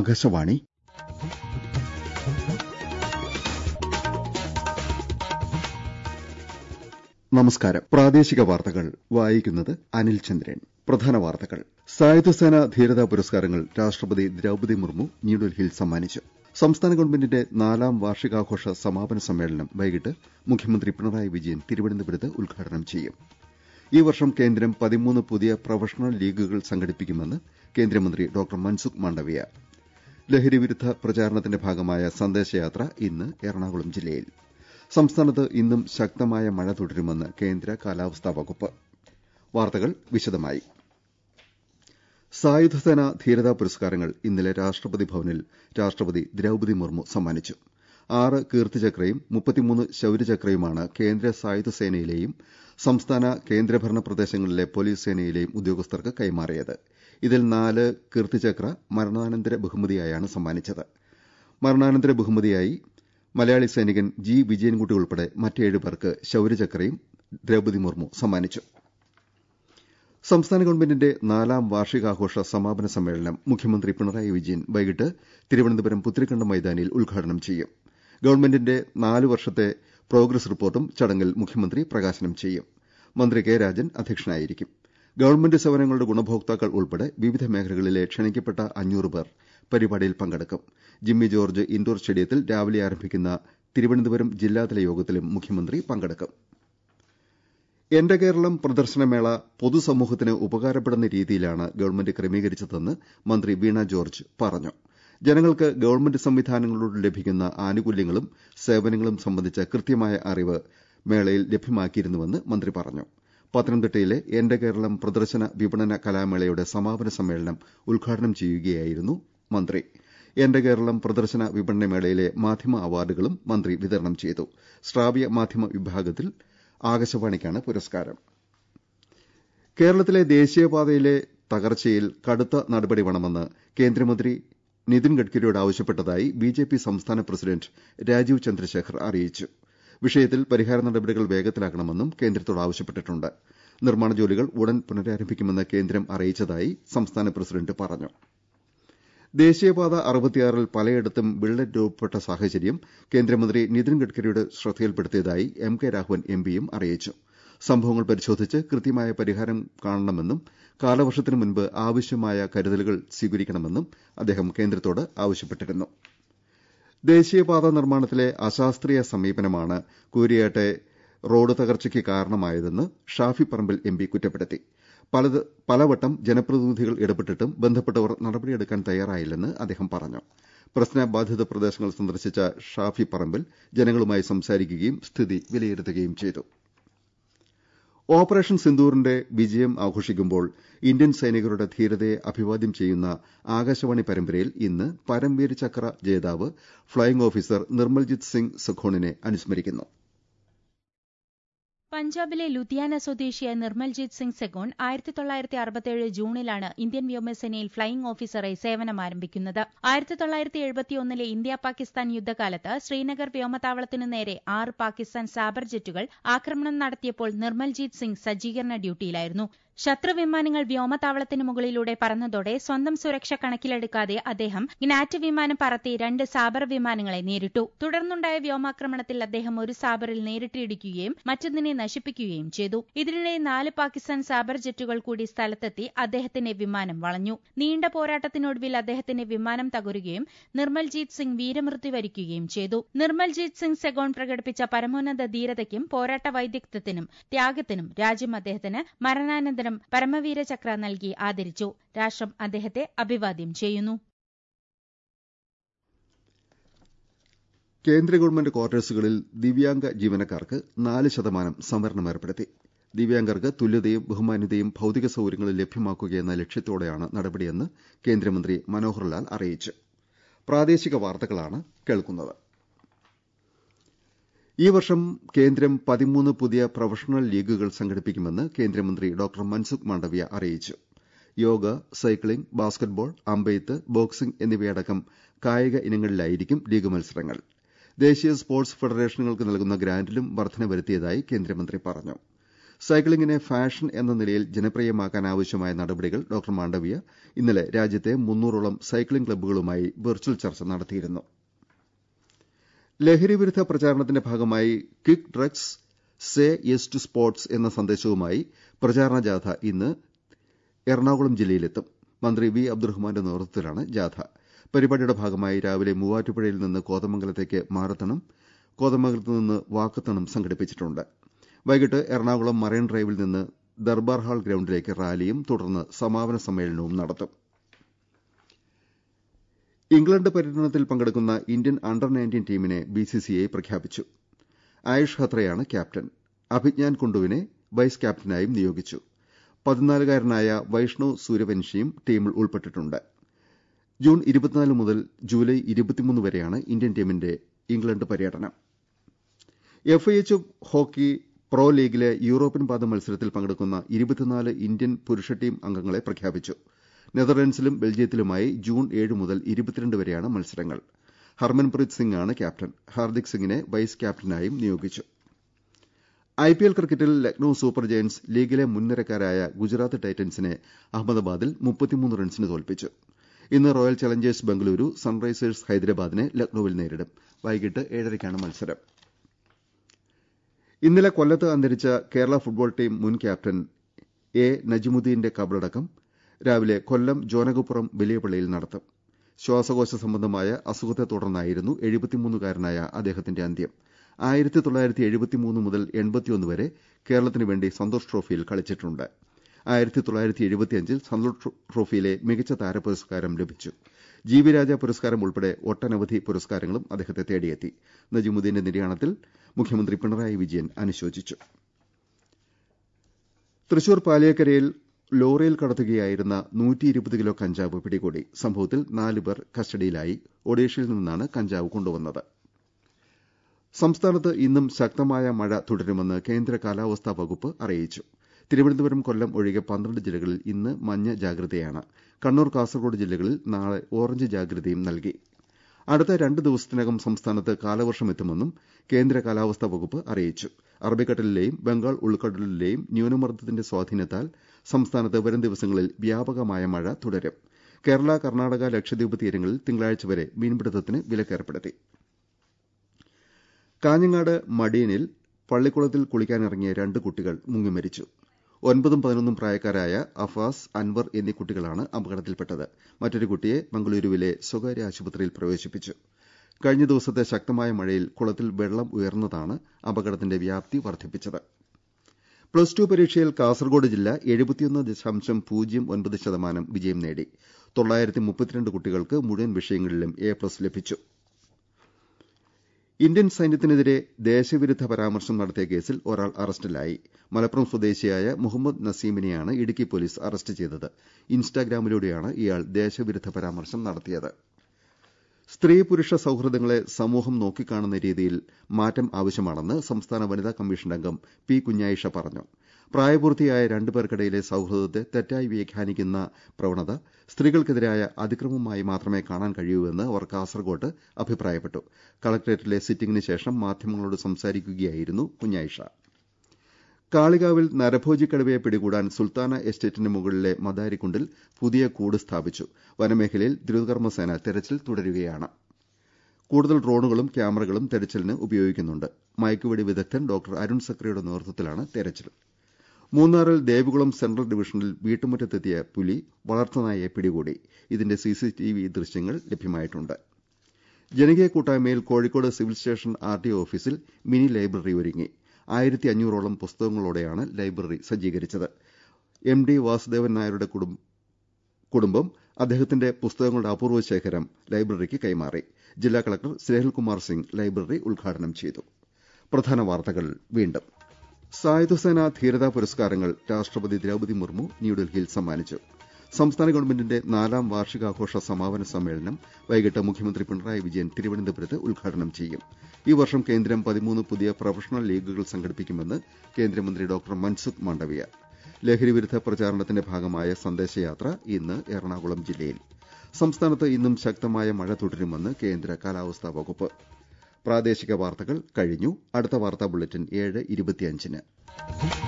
ആകാശവാണി നമസ്കാരം പ്രാദേശിക വാർത്തകൾ വായിക്കുന്നത് അനിൽ ചന്ദ്രൻ പ്രധാന വാർത്തകൾ സായുധസേന ധീരതാ പുരസ്കാരങ്ങൾ രാഷ്ട്രപതി ദ്രൌപദി മുർമു ന്യൂഡൽഹിയിൽ സമ്മാനിച്ചു സംസ്ഥാന ഗവൺമെന്റിന്റെ നാലാം വാർഷികാഘോഷ സമാപന സമ്മേളനം വൈകിട്ട് മുഖ്യമന്ത്രി പിണറായി വിജയൻ തിരുവനന്തപുരത്ത് ഉദ്ഘാടനം ചെയ്യും ഈ വർഷം കേന്ദ്രം പതിമൂന്ന് പുതിയ പ്രൊഫഷണൽ ലീഗുകൾ സംഘടിപ്പിക്കുമെന്ന് കേന്ദ്രമന്ത്രി ഡോക്ടർ മൻസുഖ് മാണ്ഡവ്യ ലഹരിവിരുദ്ധ പ്രചാരണത്തിന്റെ ഭാഗമായ സന്ദേശയാത്ര ഇന്ന് എറണാകുളം ജില്ലയിൽ സംസ്ഥാനത്ത് ഇന്നും ശക്തമായ മഴ തുടരുമെന്ന് കേന്ദ്ര കാലാവസ്ഥാ വകുപ്പ് വാർത്തകൾ വിശദമായി സായുധസേന ധീരതാ പുരസ്കാരങ്ങൾ ഇന്നലെ രാഷ്ട്രപതി ഭവനിൽ രാഷ്ട്രപതി ദ്രൌപദി മുർമു സമ്മാനിച്ചു ആറ് കീർത്തിചക്രയും മുപ്പത്തിമൂന്ന് ശൌര്യചക്രയുമാണ് കേന്ദ്ര സായുധ സേനയിലെയും സംസ്ഥാന കേന്ദ്രഭരണ പ്രദേശങ്ങളിലെ പോലീസ് സേനയിലെയും ഉദ്യോഗസ്ഥർക്ക് കൈമാറിയത് ഇതിൽ നാല് കീർത്തിചക്ര മരണാനന്തര ബഹുമതിയായാണ് സമ്മാനിച്ചത് മരണാനന്തര ബഹുമതിയായി മലയാളി സൈനികൻ ജി വിജയൻകുട്ടി ഉൾപ്പെടെ മറ്റേഴ് പേർക്ക് ശൌര്യചക്രയും ദ്രൌപദി മുർമു സമ്മാനിച്ചു സംസ്ഥാന ഗവൺമെന്റിന്റെ നാലാം വാർഷികാഘോഷ സമാപന സമ്മേളനം മുഖ്യമന്ത്രി പിണറായി വിജയൻ വൈകിട്ട് തിരുവനന്തപുരം പുത്തിരിക്കണ്ടം മൈതാനിയിൽ ഉദ്ഘാടനം ചെയ്യും ഗവൺമെന്റിന്റെ നാല് വർഷത്തെ പ്രോഗ്രസ് റിപ്പോർട്ടും ചടങ്ങിൽ മുഖ്യമന്ത്രി പ്രകാശനം ചെയ്യും മന്ത്രി കെ രാജൻ അധ്യക്ഷനായിരിക്കും ഗവൺമെന്റ് സേവനങ്ങളുടെ ഗുണഭോക്താക്കൾ ഉൾപ്പെടെ വിവിധ മേഖലകളിലെ ക്ഷണിക്കപ്പെട്ട അഞ്ഞൂറ് പേർ പരിപാടിയിൽ പങ്കെടുക്കും ജിമ്മി ജോർജ് ഇൻഡോർ സ്റ്റേഡിയത്തിൽ രാവിലെ ആരംഭിക്കുന്ന തിരുവനന്തപുരം ജില്ലാതല യോഗത്തിലും മുഖ്യമന്ത്രി പങ്കെടുക്കും എന്റെ കേരളം പ്രദർശനമേള പൊതുസമൂഹത്തിന് ഉപകാരപ്പെടുന്ന രീതിയിലാണ് ഗവൺമെന്റ് ക്രമീകരിച്ചതെന്ന് മന്ത്രി വീണ ജോർജ് പറഞ്ഞു ജനങ്ങൾക്ക് ഗവൺമെന്റ് സംവിധാനങ്ങളോട് ലഭിക്കുന്ന ആനുകൂല്യങ്ങളും സേവനങ്ങളും സംബന്ധിച്ച കൃത്യമായ അറിവ് മേളയിൽ ലഭ്യമാക്കിയിരുന്നുവെന്ന് മന്ത്രി പറഞ്ഞു പത്തനംതിട്ടയിലെ എന്റെ കേരളം പ്രദർശന വിപണന കലാമേളയുടെ സമാപന സമ്മേളനം ഉദ്ഘാടനം ചെയ്യുകയായിരുന്നു മന്ത്രി എന്റെ കേരളം പ്രദർശന വിപണന മേളയിലെ മാധ്യമ അവാർഡുകളും മന്ത്രി വിതരണം ചെയ്തു ശ്രാവ്യ മാധ്യമ വിഭാഗത്തിൽ ആകാശവാണിക്കാണ് പുരസ്കാരം കേരളത്തിലെ ദേശീയപാതയിലെ തകർച്ചയിൽ കടുത്ത നടപടി വേണമെന്ന് കേന്ദ്രമന്ത്രി നിതിൻ ഗഡ്കരിയോട് ആവശ്യപ്പെട്ടതായി ബിജെപി സംസ്ഥാന പ്രസിഡന്റ് രാജീവ് ചന്ദ്രശേഖർ അറിയിച്ചു വിഷയത്തിൽ പരിഹാര നടപടികൾ വേഗത്തിലാക്കണമെന്നും കേന്ദ്രത്തോട് ആവശ്യപ്പെട്ടിട്ടുണ്ട് നിർമ്മാണ ജോലികൾ ഉടൻ പുനരാരംഭിക്കുമെന്ന് കേന്ദ്രം അറിയിച്ചതായി സംസ്ഥാന പ്രസിഡന്റ് പറഞ്ഞു ദേശീയപാത അറുപത്തിയാറിൽ പലയിടത്തും വിള്ളൽ രൂപപ്പെട്ട സാഹചര്യം കേന്ദ്രമന്ത്രി നിതിൻ ഗഡ്കരിയുടെ ശ്രദ്ധയിൽപ്പെടുത്തിയതായി എം കെ രാഘവൻ എംപിയും അറിയിച്ചു സംഭവങ്ങൾ പരിശോധിച്ച് കൃത്യമായ പരിഹാരം കാണണമെന്നും കാലവർഷത്തിന് മുൻപ് ആവശ്യമായ കരുതലുകൾ സ്വീകരിക്കണമെന്നും അദ്ദേഹം കേന്ദ്രത്തോട് ആവശ്യപ്പെട്ടിരുന്നു ദേശീയപാത നിർമ്മാണത്തിലെ അശാസ്ത്രീയ സമീപനമാണ് കൂരിയാട്ടെ റോഡ് തകർച്ചയ്ക്ക് കാരണമായതെന്ന് ഷാഫി പറമ്പിൽ എംപി കുറ്റപ്പെടുത്തി പലവട്ടം ജനപ്രതിനിധികൾ ഇടപെട്ടിട്ടും ബന്ധപ്പെട്ടവർ നടപടിയെടുക്കാൻ തയ്യാറായില്ലെന്ന് അദ്ദേഹം പറഞ്ഞു പ്രശ്നബാധിത പ്രദേശങ്ങൾ സന്ദർശിച്ച ഷാഫി പറമ്പിൽ ജനങ്ങളുമായി സംസാരിക്കുകയും സ്ഥിതി വിലയിരുത്തുകയും ചെയ്തു ഓപ്പറേഷൻ സിന്ദൂറിന്റെ വിജയം ആഘോഷിക്കുമ്പോൾ ഇന്ത്യൻ സൈനികരുടെ ധീരതയെ അഭിവാദ്യം ചെയ്യുന്ന ആകാശവാണി പരമ്പരയിൽ ഇന്ന് പരംവീർ ചക്ര ജേതാവ് ഫ്ളൈയിംഗ് ഓഫീസർ നിർമ്മൽജിത് സിംഗ് സഖോണിനെ അനുസ്മരിക്കുന്നു പഞ്ചാബിലെ ലുധിയാന സ്വദേശിയായ നിർമ്മൽജിത് സിംഗ് സെഗോൺ ആയിരത്തി തൊള്ളായിരത്തി അറുപത്തിയേഴ് ജൂണിലാണ് ഇന്ത്യൻ വ്യോമസേനയിൽ ഫ്ളൈയിംഗ് ഓഫീസറായി സേവനം ആരംഭിക്കുന്നത് ആയിരത്തി തൊള്ളായിരത്തി എഴുപത്തിയൊന്നിലെ ഇന്ത്യ പാകിസ്ഥാൻ യുദ്ധകാലത്ത് ശ്രീനഗർ വ്യോമതാവളത്തിനു നേരെ ആറ് പാകിസ്ഥാൻ സാബർ ജെറ്റുകൾ ആക്രമണം നടത്തിയപ്പോൾ നിർമ്മൽജീത് സിംഗ് സജ്ജീകരണ ഡ്യൂട്ടിയിലായിരുന്നു ശത്രു വിമാനങ്ങൾ വ്യോമതാവളത്തിന് മുകളിലൂടെ പറന്നതോടെ സ്വന്തം സുരക്ഷ കണക്കിലെടുക്കാതെ അദ്ദേഹം ഗ്നാറ്റ് വിമാനം പറത്തി രണ്ട് സാബർ വിമാനങ്ങളെ നേരിട്ടു തുടർന്നുണ്ടായ വ്യോമാക്രമണത്തിൽ അദ്ദേഹം ഒരു സാബറിൽ നേരിട്ട് ഇടിക്കുകയും മറ്റൊന്നിനെ നശിപ്പിക്കുകയും ചെയ്തു ഇതിനിടെ നാല് പാകിസ്ഥാൻ സാബർ ജെറ്റുകൾ കൂടി സ്ഥലത്തെത്തി അദ്ദേഹത്തിന്റെ വിമാനം വളഞ്ഞു നീണ്ട പോരാട്ടത്തിനൊടുവിൽ അദ്ദേഹത്തിന്റെ വിമാനം തകരുകയും നിർമ്മൽജീത് സിംഗ് വീരമൃത്യു വരിക്കുകയും ചെയ്തു നിർമ്മൽജീത് സിംഗ് സെഗോൺ പ്രകടിപ്പിച്ച പരമോന്നത ധീരതയ്ക്കും പോരാട്ട വൈദഗ്ധ്യത്തിനും ത്യാഗത്തിനും രാജ്യം അദ്ദേഹത്തിന് മരണാനന്തരം പരമവീര ചക്ര നൽകി ആദരിച്ചു രാഷ്ട്രം അദ്ദേഹത്തെ അഭിവാദ്യം ചെയ്യുന്നു കേന്ദ്ര ഗവൺമെന്റ് ക്വാർട്ടേഴ്സുകളിൽ ദിവ്യാംഗ ജീവനക്കാർക്ക് നാല് ശതമാനം സംവരണം ഏർപ്പെടുത്തി ദിവ്യാംഗർക്ക് തുല്യതയും ബഹുമാന്യതയും ഭൌതിക സൌകര്യങ്ങളും ലഭ്യമാക്കുകയെന്ന ലക്ഷ്യത്തോടെയാണ് നടപടിയെന്ന് കേന്ദ്രമന്ത്രി മനോഹർ ലാൽ അറിയിച്ചു പ്രാദേശിക വാർത്തകളാണ് കേൾക്കുന്നത് ഈ വർഷം കേന്ദ്രം പതിമൂന്ന് പുതിയ പ്രൊഫഷണൽ ലീഗുകൾ സംഘടിപ്പിക്കുമെന്ന് കേന്ദ്രമന്ത്രി ഡോക്ടർ മൻസുഖ് മാണ്ഡവ്യ അറിയിച്ചു യോഗ സൈക്ലിംഗ് ബാസ്ക്കറ്റ്ബോൾ അമ്പെയ്ത്ത് ബോക്സിംഗ് എന്നിവയടക്കം കായിക ഇനങ്ങളിലായിരിക്കും ലീഗ് മത്സരങ്ങൾ ദേശീയ സ്പോർട്സ് ഫെഡറേഷനുകൾക്ക് നൽകുന്ന ഗ്രാന്റിലും വർധന വരുത്തിയതായി കേന്ദ്രമന്ത്രി പറഞ്ഞു സൈക്ലിങ്ങിനെ ഫാഷൻ എന്ന നിലയിൽ ജനപ്രിയമാക്കാൻ ആവശ്യമായ നടപടികൾ ഡോക്ടർ മാണ്ഡവ്യ ഇന്നലെ രാജ്യത്തെ മുന്നൂറോളം സൈക്ലിംഗ് ക്ലബ്ബുകളുമായി വെർച്വൽ ചർച്ച നടത്തിയിരുന്നു ലഹരി വിരുദ്ധ പ്രചാരണത്തിന്റെ ഭാഗമായി quit drugs say yes to sports എന്ന സന്ദേശവുമായി പ്രചാരണ ജാഥ ഇന്ന് എറണാകുളം ജില്ലയിലെത്തും മന്ത്രി വി അബ്ദുറഹ്മാന്റെ നേതൃത്വത്തിലാണ് ജാഥ പരിപാടിയുടെ ഭാഗമായി രാവിലെ മൂവാറ്റുപുഴയിൽ നിന്ന് കോതമംഗലത്തേക്ക് മാരത്തണും കോതമംഗലത്ത് നിന്ന് വാക്കത്തണും സംഘടിപ്പിച്ചിട്ടുണ്ട് വൈകിട്ട് എറണാകുളം മറൈൻ ഡ്രൈവിൽ നിന്ന് ദർബാർ ഹാൾ ഗ്രൌണ്ടിലേക്ക് റാലിയും തുടർന്ന് സമാപന സമ്മേളനവും നടത്തും ഇംഗ്ലണ്ട് പര്യടനത്തിൽ പങ്കെടുക്കുന്ന ഇന്ത്യൻ അണ്ടർ നയൻറ്റീൻ ടീമിനെ ബിസിസിഐ പ്രഖ്യാപിച്ചു ആയുഷ് ഹത്രയാണ് ക്യാപ്റ്റൻ അഭിജ്ഞാൻ കുണ്ടുവിനെ വൈസ് ക്യാപ്റ്റനായും നിയോഗിച്ചു പതിനാലുകാരനായ വൈഷ്ണവ് സൂര്യവൻഷിയും ടീമിൽ ഉൾപ്പെട്ടിട്ടുണ്ട് ജൂൺ ഇരുപത്തിനാല് മുതൽ ജൂലൈ ഇരുപത്തിമൂന്ന് വരെയാണ് ഇന്ത്യൻ ടീമിന്റെ ഇംഗ്ലണ്ട് പര്യടനം F I H hockey pro ലീഗിലെ യൂറോപ്യൻ പാത മത്സരത്തിൽ പങ്കെടുക്കുന്ന ഇരുപത്തിനാല് ഇന്ത്യൻ പുരുഷ ടീം അംഗങ്ങളെ പ്രഖ്യാപിച്ചു നെതർലൻഡ്സിലും ബെൽജിയത്തിലുമായി ജൂൺ ഏഴ് മുതൽ ഇരുപത്തിരണ്ട് വരെയാണ് മത്സരങ്ങൾ ഹർമൻപ്രീത് സിംഗ് ആണ് ക്യാപ്റ്റൻ ഹാർദിക് സിംഗിനെ വൈസ് ക്യാപ്റ്റനായും നിയോഗിച്ചു ഐപിഎൽ ക്രിക്കറ്റിൽ ലക്നൌ സൂപ്പർ ജയന്റ്സ് ലീഗിലെ മുൻനിരക്കാരായ ഗുജറാത്ത് ടൈറ്റൻസിനെ അഹമ്മദാബാദിൽ മുപ്പത്തിമൂന്ന് റൺസിന് തോൽപ്പിച്ചു ഇന്ന് റോയൽ ചലഞ്ചേഴ്സ് ബംഗളൂരു സൺറൈസേഴ്സ് ഹൈദരാബാദിനെ ലക്നൌവിൽ നേരിടും വൈകിട്ട് ഏഴരയ്ക്കാണ് മത്സരം ഇന്നലെ കൊല്ലത്ത് അന്തരിച്ച കേരള ഫുട്ബോൾ ടീം മുൻ ക്യാപ്റ്റൻ എ നജിമുദ്ദീന്റെ കബറടക്കം രാവിലെ കൊല്ലം ജോനകപ്പുറം വലിയ പള്ളിയിൽ നടത്തും ശ്വാസകോശ സംബന്ധമായ അസുഖത്തെ തുടർന്നായിരുന്നു എഴുപത്തിമൂന്നുകാരനായ അദ്ദേഹത്തിന്റെ അന്ത്യം ആയിരത്തി തൊള്ളായിരത്തി എഴുപത്തിമൂന്ന് മുതൽ എൺപത്തിയൊന്ന് വരെ കേരളത്തിനു വേണ്ടി സന്തോഷ് ട്രോഫിയിൽ കളിച്ചിട്ടുണ്ട് ആയിരത്തി തൊള്ളായിരത്തി എഴുപത്തിയഞ്ചിൽ സന്തോഷ് ട്രോഫിയിലെ മികച്ച താര പുരസ്കാരം ലഭിച്ചു ജി വി രാജ പുരസ്കാരം ഉൾപ്പെടെ ഒട്ടനവധി പുരസ്കാരങ്ങളും അദ്ദേഹത്തെ തേടിയെത്തി നജിമുദ്ദീന്റെ നിര്യാണത്തിൽ മുഖ്യമന്ത്രി പിണറായി വിജയൻ അനുശോചിച്ചു തൃശൂർ പാലിയക്കരയിൽ ലോറിയിൽ കടത്തുകയായിരുന്ന നൂറ്റി ഇരുപത് കിലോ കഞ്ചാവ് പിടികൂടി സംഭവത്തിൽ നാലുപേർ കസ്റ്റഡിയിലായി ഒഡീഷയിൽ നിന്നാണ് കഞ്ചാവ് കൊണ്ടുവന്നത് സംസ്ഥാനത്ത് ഇന്നും ശക്തമായ മഴ തുടരുമെന്ന് കേന്ദ്ര കാലാവസ്ഥാ വകുപ്പ് അറിയിച്ചു തിരുവനന്തപുരം കൊല്ലം ഒഴികെ പന്ത്രണ്ട് ജില്ലകളിൽ ഇന്ന് മഞ്ഞ ജാഗ്രതയാണ് കണ്ണൂർ കാസർഗോഡ് ജില്ലകളിൽ നാളെ ഓറഞ്ച് ജാഗ്രതയും നൽകി അടുത്ത രണ്ട് ദിവസത്തിനകം സംസ്ഥാനത്ത് കാലവർഷം എത്തുമെന്നും കേന്ദ്ര കാലാവസ്ഥാ വകുപ്പ് അറിയിച്ചു അറബിക്കടലിലെയും ബംഗാൾ ഉൾക്കടലിലെയും ന്യൂനമർദ്ദത്തിന്റെ സ്വാധീനത്താൽ സംസ്ഥാനത്ത് വരും ദിവസങ്ങളിൽ വ്യാപകമായ മഴ തുടരും കേരള കർണാടക ലക്ഷദ്വീപ് തീരങ്ങളിൽ തിങ്കളാഴ്ച വരെ മീൻപിടുത്തത്തിന് വിലക്കേർപ്പെടുത്തി കാഞ്ഞങ്ങാട് മടിയനിൽ പള്ളിക്കുളത്തിൽ കുളിക്കാനിറങ്ങിയ രണ്ട് കുട്ടികൾ മുങ്ങിമരിച്ചു ഒൻപതും പതിനൊന്നും പ്രായക്കാരായ അഫാസ് അൻവർ എന്നീ കുട്ടികളാണ് അപകടത്തിൽപ്പെട്ടത് മറ്റൊരു കുട്ടിയെ മംഗളൂരുവിലെ സ്വകാര്യ ആശുപത്രിയിൽ പ്രവേശിപ്പിച്ചു കഴിഞ്ഞ ദിവസത്തെ ശക്തമായ മഴയിൽ കുളത്തിൽ വെള്ളം ഉയർന്നതാണ് അപകടത്തിന്റെ വ്യാപ്തി വർദ്ധിപ്പിച്ചത് പ്ലസ് ടു പരീക്ഷയിൽ കാസർഗോഡ് ജില്ല എഴുപത്തിയൊന്ന് ദശാംശം പൂജ്യം ഒൻപത് ശതമാനം വിജയം നേടി തൊള്ളായിരത്തി മുപ്പത്തിരണ്ട് കുട്ടികൾക്ക് മുഴുവൻ വിഷയങ്ങളിലും എ പ്ലസ് ലഭിച്ചു ഇന്ത്യൻ സൈന്യത്തിനെതിരെ ദേശവിരുദ്ധ പരാമർശം നടത്തിയ കേസിൽ ഒരാൾ അറസ്റ്റിലായി മലപ്പുറം സ്വദേശിയായ മുഹമ്മദ് നസീമിനെയാണ് ഇടുക്കി പോലീസ് അറസ്റ്റ് ചെയ്തത് ഇൻസ്റ്റാഗ്രാമിലൂടെയാണ് ഇയാൾ ദേശവിരുദ്ധ പരാമർശം നടത്തിയത് സ്ത്രീ പുരുഷ സൌഹൃദങ്ങളെ സമൂഹം നോക്കിക്കാണുന്ന രീതിയിൽ മാറ്റം ആവശ്യമാണെന്ന് സംസ്ഥാന വനിതാ കമ്മീഷൻ അംഗം പി കുഞ്ഞായിഷ പറഞ്ഞു പ്രായപൂർത്തിയായ രണ്ടുപേർക്കിടയിലെ സൌഹൃദത്തെ തെറ്റായി വ്യാഖ്യാനിക്കുന്ന പ്രവണത സ്ത്രീകൾക്കെതിരായ അതിക്രമമായി മാത്രമേ കാണാൻ കഴിയൂവെന്ന് അവർ കാസർകോട്ട് അഭിപ്രായപ്പെട്ടു കളക്ടറേറ്റിലെ സിറ്റിംഗിന് ശേഷം മാധ്യമങ്ങളോട് സംസാരിക്കുകയായിരുന്നു കുഞ്ഞായിഷ കാളികാവിൽ നരഭോജി കടുവയെ പിടികൂടാൻ സുൽത്താന എസ്റ്റേറ്റിന് മുകളിലെ മദാരിക്കുണ്ടിൽ പുതിയ കൂട് സ്ഥാപിച്ചു വനമേഖലയിൽ ദ്രുതകർമ്മസേന തെരച്ചിൽ തുടരുകയാണ് കൂടുതൽ ഡ്രോണുകളും ക്യാമറകളും തെരച്ചിലിന് ഉപയോഗിക്കുന്നുണ്ട് മയക്കുവെടി വിദഗ്ധൻ ഡോക്ടർ അരുൺ സക്രിയുടെ നേതൃത്വത്തിലാണ് തെരച്ചിൽ മൂന്നാറിൽ ദേവികുളം സെൻട്രൽ ഡിവിഷനിൽ വീട്ടുമുറ്റത്തെത്തിയ പുലി വളർത്തുനായയെ പിടികൂടി ഇതിന്റെ സിസിടിവി ദൃശ്യങ്ങൾ ലഭ്യമായിട്ടുണ്ട് ജനകീയ കൂട്ടായ്മയിൽ കോഴിക്കോട് സിവിൽ സ്റ്റേഷൻ ആർടിഒ ഓഫീസിൽ മിനി ലൈബ്രറി ഒരുങ്ങി ആയിരത്തി അഞ്ഞൂറോളം പുസ്തകങ്ങളോടെയാണ് ലൈബ്രറി സജ്ജീകരിച്ചത് എം ഡി വാസുദേവൻ നായരുടെ കുടുംബം അദ്ദേഹത്തിന്റെ പുസ്തകങ്ങളുടെ അപൂർവ ശേഖരം ലൈബ്രറിക്ക് കൈമാറി ജില്ലാ കളക്ടർ സ്നേഹിൽകുമാർ സിംഗ് ലൈബ്രറി ഉദ്ഘാടനം ചെയ്തു പ്രധാന വാർത്തകൾ വീണ്ടും സായുധസേന ധീരതാ പുരസ്കാരങ്ങൾ രാഷ്ട്രപതി ദ്രൌപതി മുർമു ന്യൂഡൽഹിയിൽ സമ്മാനിച്ചു സംസ്ഥാന ഗവൺമെന്റിന്റെ നാലാം വാർഷികാഘോഷ സമാപന സമ്മേളനം വൈകിട്ട് മുഖ്യമന്ത്രി പിണറായി വിജയൻ തിരുവനന്തപുരത്ത് ഉദ്ഘാടനം ചെയ്യും ഈ വർഷം കേന്ദ്രം പതിമൂന്ന് പുതിയ പ്രൊഫഷണൽ ലീഗുകൾ സംഘടിപ്പിക്കുമെന്ന് കേന്ദ്രമന്ത്രി ഡോക്ടർ മൻസുഖ് മാണ്ഡവ്യ ലഹരിവിരുദ്ധ പ്രചാരണത്തിന്റെ ഭാഗമായ സന്ദേശയാത്ര ഇന്ന് എറണാകുളം ജില്ലയിൽ സംസ്ഥാനത്ത് ഇന്നും ശക്തമായ മഴ തുടരുമെന്ന് കേന്ദ്ര കാലാവസ്ഥാ വകുപ്പ് പ്രാദേശിക വാർത്തകൾ കഴിഞ്ഞു അടുത്ത വാർത്താ ബുള്ളറ്റിൻ ഏഴ് ഇരുപത്തിയഞ്ചിന്